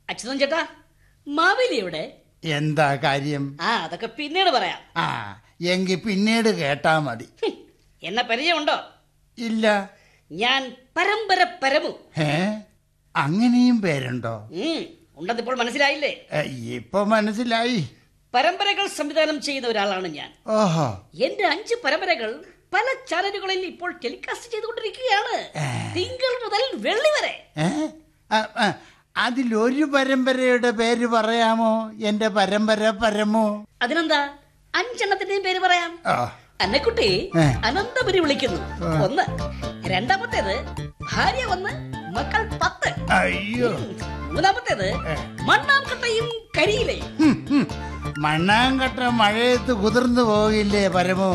അച്യുതൻ ചേട്ടാ മാവേലി എവിടെ എന്താ കാര്യം ആ അതൊക്കെ പിന്നീട് പറയാം ആ എങ്കിൽ പിന്നീട് കേട്ടാ മതി ഹും, എന്നെ പരിചയമുണ്ടോ ഇല്ല ഞാൻ പരമ്പര പരമു ഏ അങ്ങനെയും പേരുണ്ടോ ഉം, ഉണ്ടെന്നിപ്പോൾ മനസ്സിലായില്ലേ ഏ, ഇപ്പൊ മനസ്സിലായി പരമ്പരകൾ സംവിധാനം ചെയ്യുന്ന ഒരാളാണ് ഞാൻ ഓഹോ എന്റെ അഞ്ച് പരമ്പരകൾ പല ചാനലുകളിൽ ഇപ്പോൾ ടെലികാസ്റ്റ് ചെയ്തുകൊണ്ടിരിക്കുകയാണ് തിങ്കൾ മുതൽ വെള്ളി വരെ ഏ ആ, ആ, അതിലൊരു പരമ്പരയുടെ പേര് പറയാമോ എന്റെ പരമ്പര പരമോ അതിനെന്താ അഞ്ചെണ്ണത്തിന്റെയും പേര് പറയാം ഓ അന്നക്കുട്ടി ഏ. അനന്തപുരി വിളിക്കുന്നു ഒന്ന് രണ്ടാമത്തേത് ഭാര്യ ഒന്ന് മക്കൾ പത്ത് അയ്യോ മൂന്നാമത്തേത് മണ്ണാംകട്ടയും കരിയിലയും ഹും, ഹും. മണ്ണാങ്കട്ട മഴയത്ത് കുതിർന്നു പോകില്ലേ പരമോ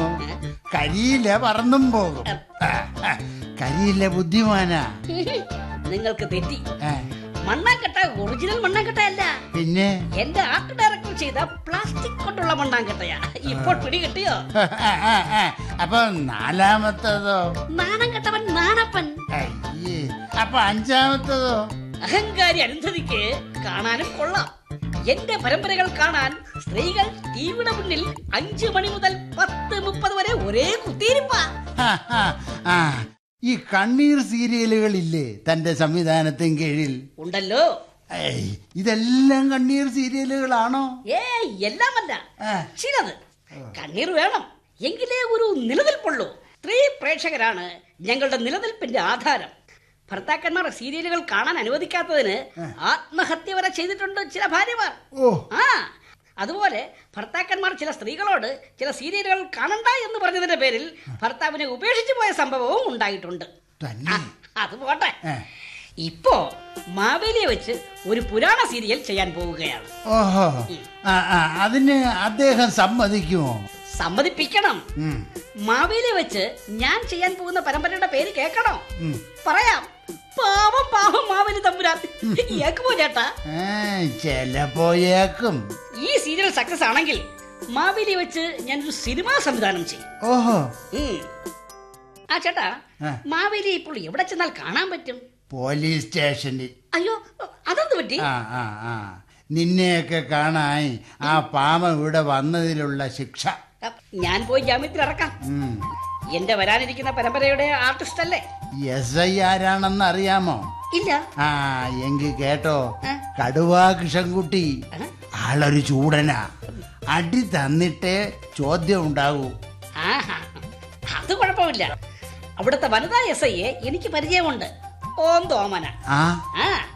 കരിയില പറന്നും പോകും ആ, ആ, കരിയില ബുദ്ധിമാനാ നിങ്ങൾക്ക് തെറ്റി ഏ, മണ്ണാങ്കട്ട ഒറിജിനൽ മണ്ണാങ്കട്ട അല്ല പിന്നെ എന്റെ ആർട്ട് ഡയറക്ടർ ചെയ്ത പ്ലാസ്റ്റിക് കൊണ്ടുള്ള മണ്ണാങ്കട്ടയാ ഇപ്പോൾ പിടി കിട്ടിയോ ആ, ആ, ആ, അപ്പൊ നാലാമത്തതോ നാണം കെട്ടവൻ നാണപ്പൻ അയ്യേ അപ്പൊ അഞ്ചാമത്തതോ അഹങ്കാരി അരുന്ധതിക്ക് കാണാനും കൊള്ളാം എന്റെ പരമ്പരകൾ കാണാൻ സ്ത്രീകൾ ടിവിയുടെ മുന്നിൽ അഞ്ചു മണി മുതൽ പത്ത് മുപ്പത് വരെ ഒരേ കുത്തിയിരിപ്പാ ആ, ആ, ആ ഈ കണ്ണീർ സീരിയലുകളില്ലേ തന്റെ സംവിധാനത്തിൻ കീഴിൽ ഉണ്ടല്ലോ ഏയ്, ഇതെല്ലാം കണ്ണീർ സീരിയലുകളാണോ ഏ എല്ലാമല്ല ആ. ചിലത് കണ്ണീർ വേണം എങ്കിലേ ഒരു നിലനിൽപ്പുള്ളൂ സ്ത്രീ പ്രേക്ഷകരാണ് ഞങ്ങളുടെ നിലനിൽപ്പിന്റെ ആധാരം ഭർത്താക്കന്മാർ സീരിയലുകൾ കാണാൻ അനുവദിക്കാത്തതിന് ആത്മഹത്യ വരെ ചെയ്തിട്ടുണ്ട് ചില ഭാര്യമാർ ഓ ആ അതുപോലെ ഭർത്താക്കന്മാർ ചില സ്ത്രീകളോട് ചില സീരിയലുകൾ കാണണ്ട എന്ന് പറഞ്ഞതിന്റെ പേരിൽ ഭർത്താവിനെ ഉപേക്ഷിച്ചു പോയ സംഭവവും ഉണ്ടായിട്ടുണ്ട് തന്നെ ആ, അത് പോട്ടെ ഏ. ഇപ്പോ മാവേലിയെ വെച്ച് ഒരു പുരാണ സീരിയൽ ചെയ്യാൻ പോവുകയാണ് ഓഹോ ആ ആ അതിന് അദ്ദേഹം സമ്മതിക്കുമോ സമ്മതിപ്പിക്കണം ഉം, മാവേലിയെ വെച്ച് ഞാൻ ചെയ്യാൻ പോകുന്ന പരമ്പരയുടെ പേര് കേൾക്കണോ ഉം. പറയാം പാവം പാവം മാവേലി തമ്പുരാൻ കേൾക്കുമോ ചേട്ടാ ഏ, ചെലപ്പോ ഏക്കും ഈ സീരിയൽ സക്സസ് ആണെങ്കിൽ മാവേലി വെച്ച് ഞാനൊരു സിനിമാ സംവിധാനം ചെയ്യും ഓഹോ ഉം. ആ ചേട്ടാ ആ. മാവേലി ഇപ്പോൾ എവിടെ ചെന്നാൽ കാണാൻ പറ്റും പോലീസ് സ്റ്റേഷനിൽ അയ്യോ അതെന്ത് പറ്റി ആ ആ ആ നിന്നെയൊക്കെ കാണാൻ ആ പാമ ഇവിടെ വന്നതിലുള്ള ശിക്ഷ ഞാൻ പോയി ജാമ്യത്തിൽ ഇറക്കാം ഉം. എന്റെ വരാനിരിക്കുന്ന പരമ്പരയുടെ ആർട്ടിസ്റ്റ് അല്ലേ എസ് ഐ ആരാണെന്ന് അറിയാമോ ഇല്ല ആ എങ്കിൽ കേട്ടോ ആ. കടുവാ കിഷൻകുട്ടി ആളൊരു ചൂടനാ അടി തന്നിട്ടേ ചോദ്യം ഉണ്ടാകൂ ആഹാ അത് കുഴപ്പമില്ല അവിടുത്തെ വനിതാ എസ് ഐയെ എനിക്ക് പരിചയമുണ്ട് ഓം തോമന ആ ആ